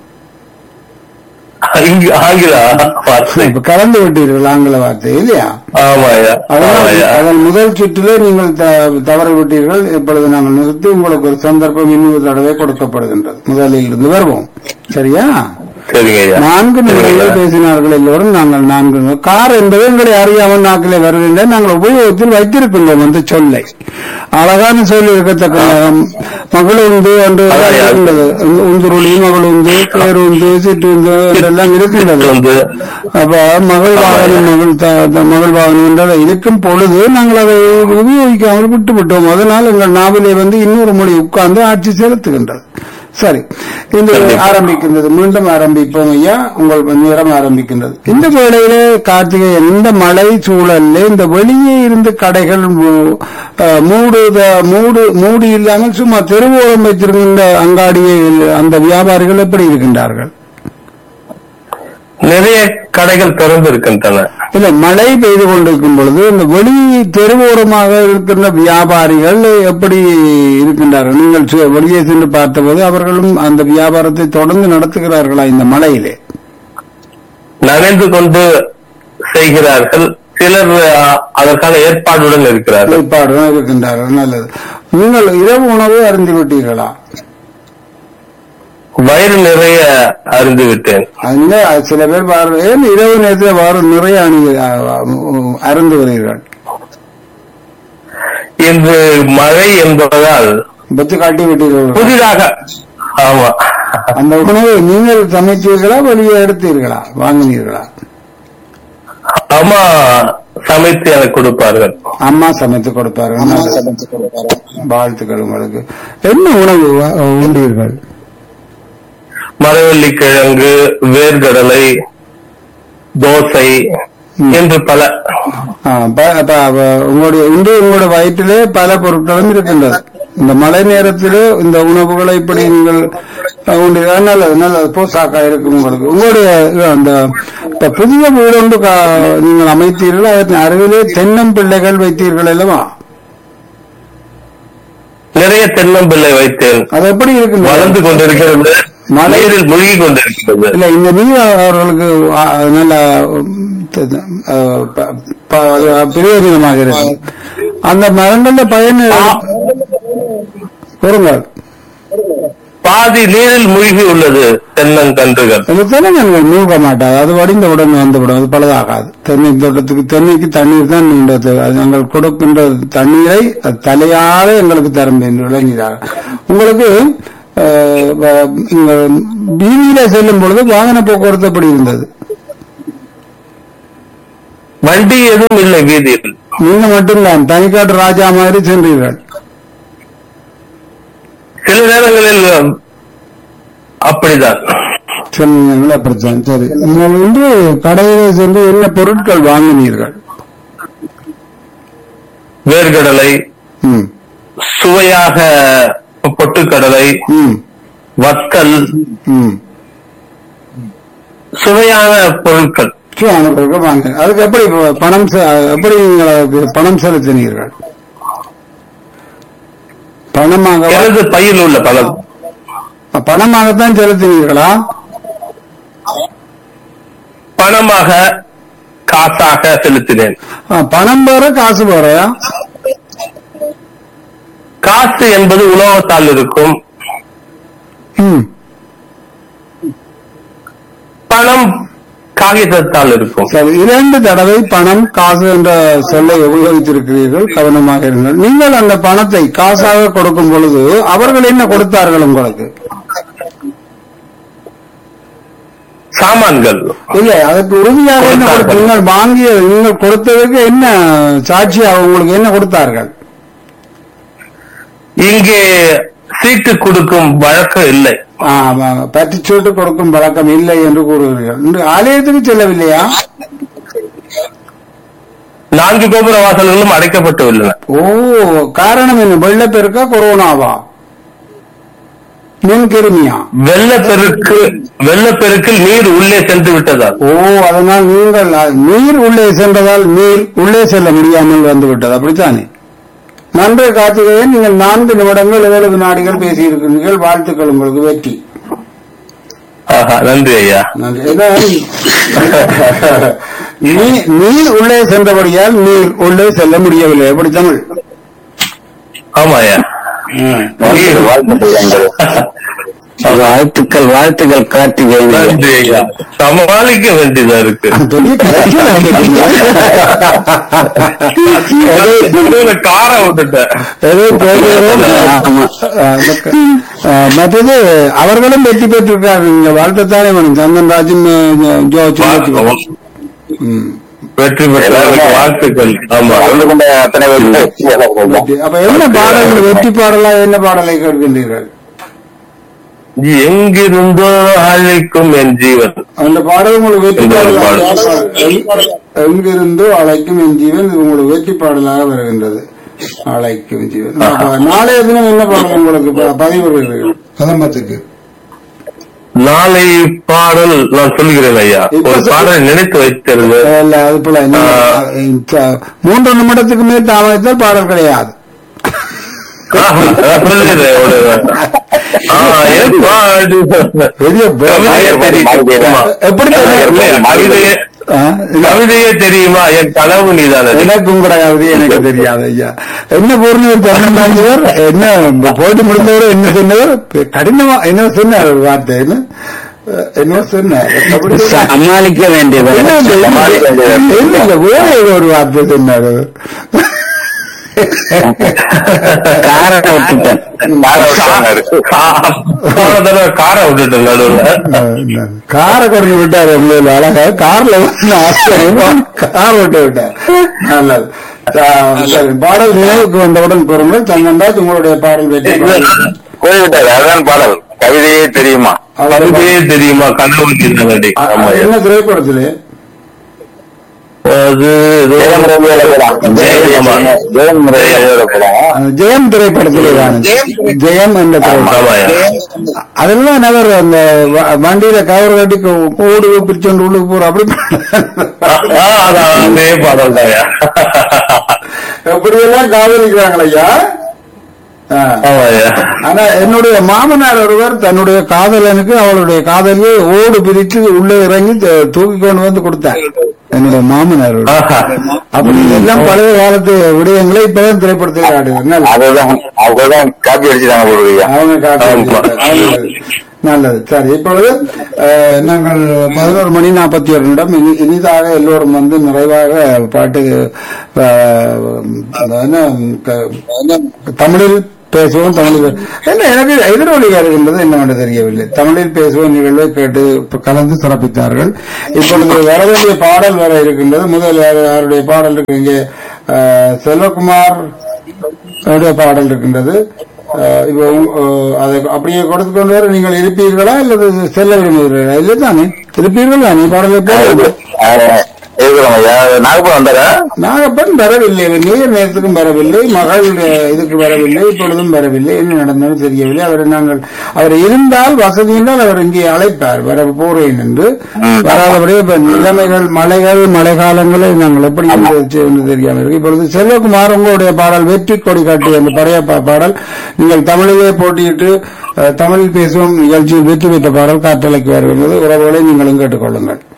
இங்கு ஆங்கில வார்த்தை இப்ப கலந்து விட்டீர்கள் ஆங்கில வார்த்தை இல்லையா ஆமா ஐயா ஆமா அதனால் ஐயா அதன் முதல் சுற்றிலே நீங்கள் த- தவற விட்டீர்கள் இப்பொழுது நாங்கள் நிறுத்தி உங்களுக்கு ஒரு சந்தர்ப்பம் இன்னொரு தடவை கொடுக்கப்படுகின்றது முதலில் இருந்து வருவோம் சரியா சரிங்க ஐயா நான்கு சரிங்க நிலையில் ஐயா. பேசினார்கள் எல்லோரும் நாங்கள் நான்கு நிலை- கார் என்பது எங்களை அறியாமல் நாக்கிலே வருகின்ற நாங்கள் உபயோகத்தில் வைத்திருக்கின்றோம் அந்த சொல்லை அழகான சொல் இருக்கத்தக்க மகளுந்து என்று அதான் யார்? இருக்கின்றது உந்துருளி மகளுந்து பேருந்து சிற்றுந்து என்றெல்லாம் இருக்கின்றது வந்து அப்ப மகள் வாகனம் மகள் த- த- மகள் வாகனம் என்றால் இருக்கும் பொழுது நாங்கள் அதை உபயோகிக்காமல் விட்டு விட்டோம் அதனால் எங்கள் நாவிலே வந்து இன்னொரு மொழி உட்கார்ந்து ஆட்சி செலுத்துகின்றது சரி இந்த ஆரம்பிக்கின்றது மீண்டும் ஆரம்பிப்போம் ஐயா உங்கள் நேரம் ஆரம்பிக்கின்றது இந்த வேளையிலே கார்த்திகேயன் இந்த மழை சூழல்ல இந்த வெளியே இருந்து கடைகள் மூ- அஹ், மூடுத மூடு மூடி இல்லாமல் சும்மா தெருவோரம் வைத்திருக்கின்ற அங்காடியை அந்த வியாபாரிகள் எப்படி இருக்கின்றார்கள் நிறைய கடைகள் திறந்து இருக்கின்றன இல்ல மழை பெய்து கொண்டிருக்கும் பொழுது இந்த வெளி தெருவோரமாக இருக்கின்ற வியாபாரிகள் எப்படி இருக்கின்றார்கள் நீங்கள் சு- வெளியே சென்று பார்த்தபோது அவர்களும் அந்த வியாபாரத்தை தொடர்ந்து நடத்துகிறார்களா இந்த மழையிலே நனைந்து கொண்டு செய்கிறார்கள் சிலர் அஹ், அதற்கான ஏற்பாடுடன் இருக்கிறார்கள் ஏற்பாடுதான் இருக்கின்றார்கள் நல்லது நீங்கள் இரவு உணவு அருந்தி விட்டீர்களா வயிறு நிறைய அறிந்து விட்டேன் அங்க சில பேர் பாரு ஏன் இரவு நேரத்தில் வார நிறைய அணி அருந்துகிறீர்கள் இன்று மழை என்பதால் பத்து காட்டி விட்டீர்கள் புதிதாக ஆமா அந்த உணவை நீங்கள் சமைத்தீர்களா வெளியே எடுத்தீர்களா வாங்கினீர்களா அம்மா சமைத்து எனக்கு கொடுப்பார்கள் அம்மா சமைத்து கொடுப்பார்கள் வாழ்த்துக்கள் உங்களுக்கு என்ன உணவு வா- உண்டீர்கள் மரவள்ளி கிழங்கு வேர்கடலை தோசை என்று பல ஆ, ப- ப- ப- உங்களுடைய இன்று உங்களுடைய வயிற்றிலே பல பொருட்களும் இருக்கின்றது இந்த மழை நேரத்திலே இந்த உணவுகளை இப்படி நீங்கள் அஹ், உண்டீர்கள் நல்லது நல்லது போசாக்கா இருக்கும் உங்களுக்கு உங்களுடைய இது, அந்த இப்ப புதிய வீடு ஒன்று கா- நீங்கள் அமைத்தீர்கள் அதற்கு அருகிலே தென்னம்பிள்ளைகள் வைத்தீர்கள் அல்லவா நிறைய தென்னம்பிள்ளை வைத்தேன் அது எப்படி இருக்கு வளர்ந்து கொண்டிருக்கிறது மழை- நீரில் மூழ்கி கொண்டிருக்கிறது இல்ல இந்த நீர் அவர்களுக்கு ஆ, நல்ல உம், த- த- ஆ, ப- ப- பிரயோஜனமாக இருக்கு அந்த மரங்கள்ல பயன் கூறுங்கள் பாதி நீரில் மூழ்கி உள்ளது தென்னங்கன்றுகள் இந்த தென்னங்கன்றுகள் மூழ்க மாட்டாது அது வடிந்தவுடன் வந்துவிடும் அது பழுதாகாது தென்னை தோட்டத்துக்கு தென்னைக்கு தண்ணீர் தான் நீண்டது அது நாங்கள் கொடுக்கின்ற தண்ணீரை அது தலையாக எங்களுக்கு தரும் என்று விளங்கினார் உங்களுக்கு அஹ், வ- இங்க வீதியில செல்லும் பொழுது வாகன போக்குவரத்து எப்படி இருந்தது வண்டி எதுவும் இல்லை வீதியில் நீங்க மட்டும்தான் தனிக்காட்டு ராஜா மாதிரி சென்றீர்கள் சில நேரங்களில் அப்படிதான் சொன்னீங்களா அப்படித்தான் சரி நீங்கள் இன்று கடையில சென்று என்ன பொருட்கள் வாங்கினீர்கள் வேர்க்கடலை ம் சுவையாக பொட்டுக்கடலை ம் வத்தல் ம் சுவையான பொருட்கள் சுவான பொருட்கள் வாங்க அதுக்கு எப்படி பணம் செ- எப்படி நீங்கள் அதுக்கு பணம் செலுத்தினீர்கள் பணமாக எனது பையில் உள்ள பழம் பணமாகத்தான் செலுத்தினீர்களா பணமாக காசாக செலுத்தினேன் ஆ, பணம் வேற காசு வேறயா காசு என்பது உலோகத்தால் இருக்கும் ம் பணம் காகிதத்தால் இருக்கும் சரி இரண்டு தடவை பணம் காசு என்ற சொல்லை உபயோகித்திருக்கிறீர்கள் கவனமாக இருங்கள் நீங்கள் அந்த பணத்தை காசாக கொடுக்கும் பொழுது அவர்கள் என்ன கொடுத்தார்கள் உங்களுக்கு சாமான்கள் இல்லை அதற்கு உறுதியாக என்ன கொடுத்து நீங்கள் வாங்கிய நீங்கள் கொடுத்ததுக்கு என்ன சாட்சியாக உங்களுக்கு என்ன கொடுத்தார்கள் இங்கே சீட்டு கொடுக்கும் வழக்கம் இல்லை பற்றிச்சோட்டு கொடுக்கும் பழக்கம் இல்லை என்று கூறுகிறீர்கள் இன்று ஆலயத்துக்கு செல்லவில்லையா நான்கு கோபுர வாசல்களும் அடைக்கப்பட்டு உள்ளன ஓ காரணம் என்ன வெள்ளப்பெருக்கா கொரோனாவா மின்கிருமியா வெள்ளப்பெருக்கு வெள்ளப்பெருக்கில் நீர் உள்ளே சென்று விட்டதால் ஓ அதனால் நீங்கள் அ- நீர் உள்ளே சென்றதால் நீர் உள்ளே செல்ல முடியாமல் வந்து விட்டது அப்படித்தானே நன்றி கார்த்திகேயன் நீங்கள் நான்கு நிமிடங்கள் ஏழு வினாடிகள் பேசியிருக்கிறீர்கள் வாழ்த்துக்கள் உங்களுக்கு வெற்றி ஆஹா நன்றி ஐயா நன்றி ஏன்னா, நீ- நீர் உள்ளே சென்றபடியால் நீர் உள்ளே செல்ல முடியவில்லை எப்படி தமிழ் ஆமா ஐயா வாழ்த்துக்கள், வாழ்த்துக்கள். வாழ்த்துக்கள் வாழ்த்துக்கள் கார்த்திகேயன் நன்றி ஐயா சமாளிக்க வேண்டியதா இருக்கு பெரிய கஷ்டம் ஆகிடுச்சு. நடுவுல காரை விட்டுட்டேன் ஏதோ பேசுகிறோம். ஆமா. அஹ், மக்க- அஹ், மற்றது அவர்களும் வெற்றி பெற்றிருக்கார்கள் நீங்க வாழ்த்துத்தானே வேணும் சந்தன் ராஜும் ஜோச்சு ம். வெற்றி பெற்ற வாழ்த்துக்கள் ஆமா கலந்து கொண்ட அத்தனை பேருக்கு எனக்கு வெற்றி. அப்ப என்ன பாடல்கள் வெற்றி பாடலா என்ன பாடலை கேட்கின்றீர்கள் எங்கிருந்தோ அழைக்கும் என் ஜீவன் அந்த பாடல் உங்களுக்கு வெற்றி இந்த ஒரு பாடலாக பாடல். எங்கிருந்தோ அழைக்கும் என் ஜீவன் இது உங்களுக்கு வெற்றி பாடலாக வருகின்றது அழைக்கும் ஜீவன் அப்ப நாளைய தினம் என்ன பாடல் உங்களுக்கு ப- பதிவிடுகிறீர்கள் கதம்பத்துக்கு நாளை பாடல் நான் சொல்கிறேன் ஐயா இப்ப ஒரு சொல்லு. பாடலை நினைத்து வைத்திருந்தேன் இல்ல அது போல என்ன, ஆ. இந்த மூன்று நிமிடத்துக்கு மேல் தாமதித்தால் பாடல் கிடையாது சொல்லுகிறேன் ஒரு ஆ, ஏற்பாடு. பெரிய ப- கவிதையே தெரியுமா? எப்படி தெரியும்? கவிதையே ஆ, இல்ல, கவிதையே தெரியுமா என் கனவு நீதானே எனக்கும் கூட கவிதை எனக்கு தெரியாது ஐயா என்ன பூர்ணவர் தன்னவர் என்ன போட்டு முடிந்தவர் என்ன சொன்னவர் கடினமா என்ன சொன்னார் ஒரு வார்த்தை என்ன என்ன சொன்னார் அப்படி சொன்னார். சமாளிக்க வேண்டியது என்ன இந்த- என்ன இந்த வேற ஏதோ ஒரு வார்த்தை சொன்னார் அவர். காரணம் விட்டுட்டேன் போன தடவை காரை விட்டுட்டேன் நடுவுல காரை கொண்டு விட்டாரு உங்களை அழகா கார்ல வந்து ஆச்சரியமா கார் விட்டு விட்டார் நல்லது ஆ, சரி, பாடல் நினைவுக்கு வந்தவுடன் கூறுங்கள் தங்கண்டாஜ் உங்களுடைய பாடல் வெற்றி போய்விட்டாரு அதுதான் பாடல் கவிதையே தெரியுமா கவிதையே தெரியுமா கனவு நீதானடி அ- அது என்ன திரைப்படத்திலே அது ஏதோ- ஜெயம் ரவி எழுதலாம். ஆமா. ஜெயம் ரவி எழுதலாம். அது ஜெயம் திரைப்படத்திலே தான் ஜெயம் என்ற திரைப்படம் ஆமாய்யா. அதெல்லாம் அவர் அந்த வ- வண்டியில கவர் கட்டி கூ- கூடு பிரிச்சோண்டு உள்ளுக்கு போற அப்படி ஆ, அதான் அதே பாடல் தான்யா எப்படியெல்லாம் காதலிக்கிறாங்களா ஐயா ஆ. ஆமாய்யா ஆனா என்னுடைய மாமனார் ஒருவர் தன்னுடைய காதலனுக்கு அவளுடைய காதலியை ஓடு பிரித்து உள்ளே இறங்கி த- தூக்கி கொண்டு வந்து கொடுத்தார் என்னுடைய மாமனார் ஆஹா. அப்படி எல்லாம் பழைய காலத்து விடயங்களை இப்பதான் திரைப்படத்தில் ஆடுகிறார் அதுதான் அவங்கதான் காப்பி அடிச்சுட்டாங்க போடுறீங்க அவங்க காட்டு ஆமா. நல்லது. நல்லது சரி இப்பொழுது அஹ், நாங்கள் பதினோரு மணி நாற்பத்தி ஒரு நிமிடம் இனி இனிதாக எல்லோரும் வந்து நிறைவாக பாட்டு அஹ், என்ன, க- என்ன, தமிழில் பேசுவோம் தமிழில் என்ன எனக்கு எதிரொலியாக இருக்கின்றது என்னவென்று தெரியவில்லை தமிழில் பேசுவோம் நிகழ்வை கேட்டு இப்ப கலந்து சிறப்பித்தார்கள் இப்பொழுது வர வேண்டிய பாடல் வர இருக்கின்றது முதல் யாரு- யாருடைய பாடல் இருக்கு இங்கே அஹ், செல்வகுமார் அவருடைய பாடல் இருக்கின்றது அஹ் இப்போ அஹ், அதை அப்படியே கொடுத்து கொண்டு வர நீங்கள் இருப்பீர்களா அல்லது செல்ல விரும்புகிறீர்களா இல்லை தானே இருப்பீர்கள் தானே பாடலை போடுறது இருக்கிறோம் ஐயா நாகப்பூர் வந்தாரா நாகப்பன் வரவில்லை நீர் நேரத்துக்கும் வரவில்லை மகள் அஹ், இதுக்கு வரவில்லை இப்பொழுதும் வரவில்லை என்ன நடந்தாலும் தெரியவில்லை அவரை நாங்கள் அவர் இருந்தால் வசதி என்றால் அவர் இங்கே அழைப்பார் வர போறேன் என்று வராதபடியே இப்ப நிலைமைகள் மழைகள் மழை காலங்களை நாங்கள் எப்படி இருந்துச்சு என்று தெரியாமல் இருக்கு இப்பொழுது செல்வகுமார் உங்களுடைய பாடல் வெற்றி கொடி காட்டி அந்த பழைய பா- பாடல் நீங்கள் தமிழிலே போட்டியிட்டு அஹ், தமிழில் பேசுவோம் நிகழ்ச்சியில் வெற்றி பெற்ற பாடல் காற்றலைக்கு வருகிறது உறவுகளை நீங்களும் கேட்டுக்கொள்ளுங்கள்